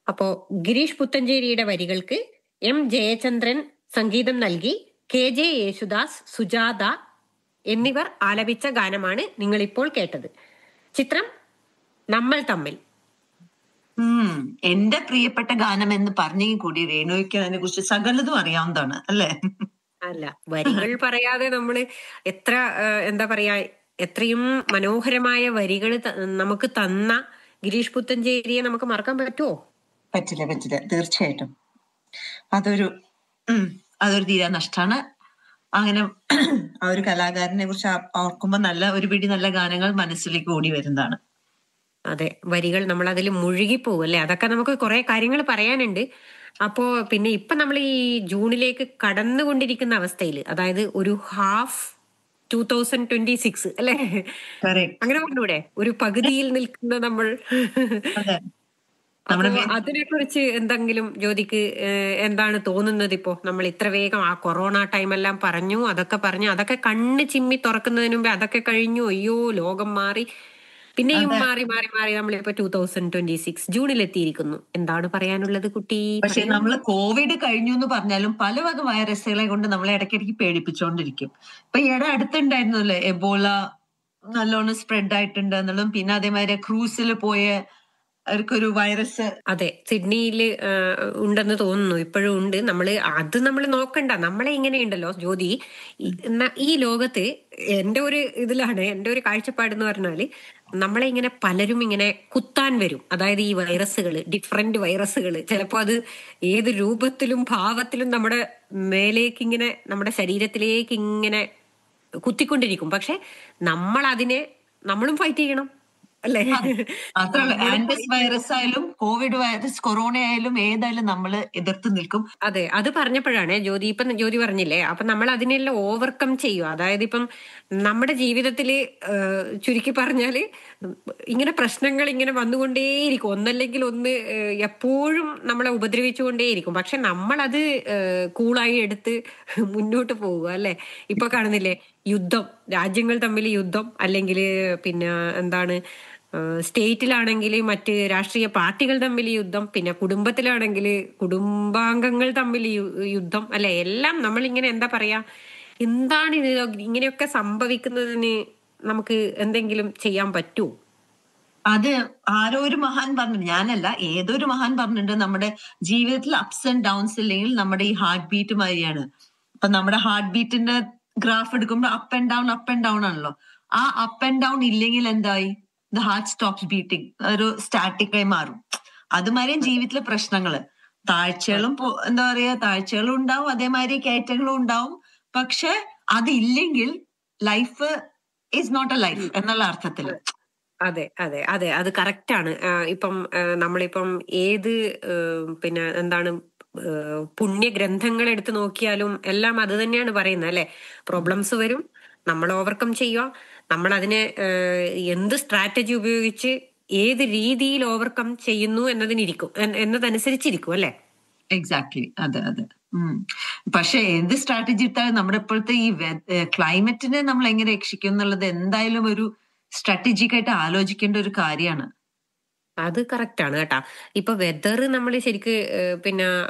അപ്പോ ഗിരീഷ് പുത്തഞ്ചേരിയുടെ വരികൾക്ക് എം ജയചന്ദ്രൻ സംഗീതം നൽകി കെ ജെ യേശുദാസ് സുജാത എന്നിവർ ആലപിച്ച ഗാനമാണ് നിങ്ങൾ ഇപ്പോൾ കേട്ടത് ചിത്രം നമ്മൾ തമ്മിൽ ഉം എന്റെ പ്രിയപ്പെട്ട ഗാനം എന്ന് പറഞ്ഞെങ്കിൽ കൂടി രേണുയ്ക്ക് അതിനെ കുറിച്ച് സകലതും അറിയാവുന്നതാണ് അല്ലേ അല്ല വരികൾ പറയാതെ നമ്മള് എത്ര ആ, എന്താ പറയാ എത്രയും മനോഹരമായ വരികൾ നമുക്ക് തന്ന ഗിരീഷ് പുത്തഞ്ചേരിയെ നമുക്ക് മറക്കാൻ പറ്റുമോ പറ്റില്ല പറ്റില്ല തീർച്ചയായിട്ടും അതൊരു ഉം അതൊരു തീരാ നഷ്ടാണ് അങ്ങനെ ആ ഒരു കലാകാരനെ കുറിച്ച് ആ- ഓർക്കുമ്പോ നല്ല ഒരു പിടി നല്ല ഗാനങ്ങൾ മനസ്സിലേക്ക് ഓടി വരുന്നതാണ് അതെ വരികൾ നമ്മൾ അതിൽ മുഴുകിപ്പോവും അല്ലെ അതൊക്കെ നമുക്ക് കുറെ കാര്യങ്ങൾ പറയാനുണ്ട് അപ്പോ പിന്നെ ഇപ്പൊ നമ്മൾ ഈ ജൂണിലേക്ക് കടന്നുകൊണ്ടിരിക്കുന്ന അവസ്ഥയിൽ അതായത് ഒരു half two thousand twenty six അല്ലെ കറക്റ്റ് അങ്ങനെ പറഞ്ഞൂടെ ഒരു പകുതിയിൽ നിൽക്കുന്ന നമ്മൾ അതെ നമ്മുടെ അപ്പോ അതിനെക്കുറിച്ച് എന്തെങ്കിലും ജ്യോതിക്ക് ഏഹ്, എന്താണ് തോന്നുന്നത് ഇപ്പോ നമ്മൾ ഇത്ര വേഗം ആ കൊറോണ ടൈമെല്ലാം പറഞ്ഞു അതൊക്കെ പറഞ്ഞു അതൊക്കെ കണ്ണ് ചിമ്മി തുറക്കുന്നതിന് മുമ്പേ അതൊക്കെ കഴിഞ്ഞു അയ്യോ ലോകം മാറി പിന്നെയും മാറി മാറി മാറി നമ്മളിപ്പോ ടൂ തൗസൻഡ് ട്വന്റി സിക്സ് ജൂണിൽ എത്തിയിരിക്കുന്നു എന്താണ് പറയാനുള്ളത് കുട്ടി പക്ഷെ നമ്മൾ കോവിഡ് കഴിഞ്ഞു എന്ന് പറഞ്ഞാലും പല വക വൈറസുകളെ കൊണ്ട് നമ്മളെ ഇടയ്ക്കിടയ്ക്ക് പേടിപ്പിച്ചുകൊണ്ടിരിക്കും ഇപ്പൊ ഈയിടെ അടുത്തുണ്ടായിരുന്നല്ലേ എബോള നല്ലോണം സ്പ്രെഡ് ആയിട്ടുണ്ട് എന്നുള്ളതും പിന്നെ അതേമാതിരി ക്രൂസിൽ പോയ അവർക്കൊരു വൈറസ് അതെ സിഡ്നിയിൽ ഉണ്ടെന്ന് തോന്നുന്നു ഇപ്പോഴും ഉണ്ട് നമ്മള് അത് നമ്മൾ നോക്കണ്ട നമ്മളെ ഇങ്ങനെയുണ്ടല്ലോ ജ്യോതി ഈ- ന- ഈ ലോകത്ത് എന്റെ ഒരു ഇതിലാണ് എന്റെ ഒരു കാഴ്ചപ്പാട് എന്ന് പറഞ്ഞാല് നമ്മളെ ഇങ്ങനെ പലരും ഇങ്ങനെ കുത്താൻ വരും അതായത് ഈ വൈറസുകൾ ഡിഫറെന്റ് വൈറസുകൾ ചിലപ്പോ അത് ഏത് രൂപത്തിലും ഭാവത്തിലും നമ്മുടെ മേലേക്ക് ഇങ്ങനെ നമ്മുടെ ശരീരത്തിലേക്ക് ഇങ്ങനെ കുത്തിക്കൊണ്ടിരിക്കും പക്ഷെ നമ്മൾ അതിനെ നമ്മളും ഫൈറ്റ് ചെയ്യണം അല്ലേ മാത്രമല്ല ആൻഡസ് വൈറസ് ആയാലും കോവിഡ് വൈറസ് കൊറോണ ആയാലും ഏതായാലും നമ്മൾ എതിർത്ത് നിൽക്കും അതെ അത് പറഞ്ഞപ്പോഴാണ് ജ്യോതി ഇപ്പം ജ്യോതി പറഞ്ഞില്ലേ അപ്പൊ നമ്മൾ അതിനെല്ലാം ഓവർകം ചെയ്യും അതായത് ഇപ്പം നമ്മുടെ ജീവിതത്തിൽ ചുരുക്കി പറഞ്ഞാല് ഇങ്ങനെ പ്രശ്നങ്ങൾ ഇങ്ങനെ വന്നുകൊണ്ടേയിരിക്കും ഒന്നല്ലെങ്കിൽ ഒന്ന് ഏഹ്, എപ്പോഴും നമ്മളെ ഉപദ്രവിച്ചുകൊണ്ടേയിരിക്കും പക്ഷെ നമ്മളത് കൂളായി എടുത്ത് മുന്നോട്ട് പോവുക അല്ലെ ഇപ്പൊ കാണുന്നില്ലേ യുദ്ധം രാജ്യങ്ങൾ തമ്മിൽ യുദ്ധം അല്ലെങ്കിൽ പിന്നെ എന്താണ് ഏഹ് സ്റ്റേറ്റിലാണെങ്കിൽ മറ്റ് രാഷ്ട്രീയ പാർട്ടികൾ തമ്മിൽ യുദ്ധം പിന്നെ കുടുംബത്തിലാണെങ്കിൽ കുടുംബാംഗങ്ങൾ തമ്മിൽ യു- യുദ്ധം അല്ലെ എല്ലാം നമ്മൾ ഇങ്ങനെ എന്താ പറയാ എന്താണ് ഇത് ഇങ്ങനെയൊക്കെ സംഭവിക്കുന്നതിന് നമുക്ക് എന്തെങ്കിലും ചെയ്യാൻ പറ്റുമോ അത് ആരോ ഒരു മഹാൻ പറഞ്ഞു ഞാനല്ല ഏതൊരു മഹാൻ പറഞ്ഞിട്ടുണ്ട് നമ്മുടെ ജീവിതത്തിൽ അപ്സ് ആൻഡ് ഡൗൺസ് ഇല്ലെങ്കിൽ നമ്മുടെ ഈ ഹാർട്ട് ബീറ്റ് മാതിരിയാണ് ഇപ്പൊ നമ്മുടെ ഹാർട്ട് ബീറ്റിന്റെ ഗ്രാഫ് എടുക്കുമ്പോൾ up and down up and down ആണല്ലോ ആ അപ്പ് ആൻഡ് ഡൗൺ ഇല്ലെങ്കിൽ എന്തായി ദ ഹാർട്ട് സ്റ്റോപ്സ് ബീറ്റിംഗ് ഒരു സ്റ്റാറ്റിക് ആയി മാറും അതുമാതിരിയും ജീവിതത്തിലെ പ്രശ്നങ്ങള് താഴ്ചകളും പോ- എന്താ പറയാ താഴ്ചകളും ഉണ്ടാവും അതേമാതിരി കയറ്റങ്ങളും ഉണ്ടാവും പക്ഷെ അതില്ലെങ്കിൽ life is not a life എന്നുള്ള അർത്ഥത്തില് അതെ അതെ അതെ അത് കറക്റ്റ് ആണ് ആ, ഇപ്പം ആ, നമ്മളിപ്പം ഏത് ആ, പിന്നെ എന്താണ് ആ, പുണ്യഗ്രന്ഥങ്ങൾ എടുത്ത് നോക്കിയാലും എല്ലാം അത് തന്നെയാണ് പറയുന്നത് അല്ലെ പ്രോബ്ലംസ് വരും നമ്മൾ ഓവർകം ചെയ്യുക നമ്മൾ അതിനെ ആ, എന്ത് സ്ട്രാറ്റജി ഉപയോഗിച്ച് ഏത് രീതിയിൽ ഓവർകം ചെയ്യുന്നു എന്നതിനിരിക്കും എൻ- എന്നതനുസരിച്ചിരിക്കും അല്ലെ എക്സാക്ട്ലി അതെ അതെ ഉം. പക്ഷെ എന്ത് സ്ട്രാറ്റജി ഇട്ടാലും നമ്മുടെ ഇപ്പോഴത്തെ ഈ ക്ലൈമറ്റിനെ നമ്മൾ എങ്ങനെ രക്ഷിക്കും എന്നുള്ളത് എന്തായാലും ഒരു സ്ട്രാറ്റജിക് ആയിട്ട് ആലോചിക്കേണ്ട ഒരു കാര്യമാണ് അത് കറക്റ്റ് ആണ് കേട്ടാ ഇപ്പൊ വെതർ നമ്മൾ ശരിക്ക് ആ, പിന്നെ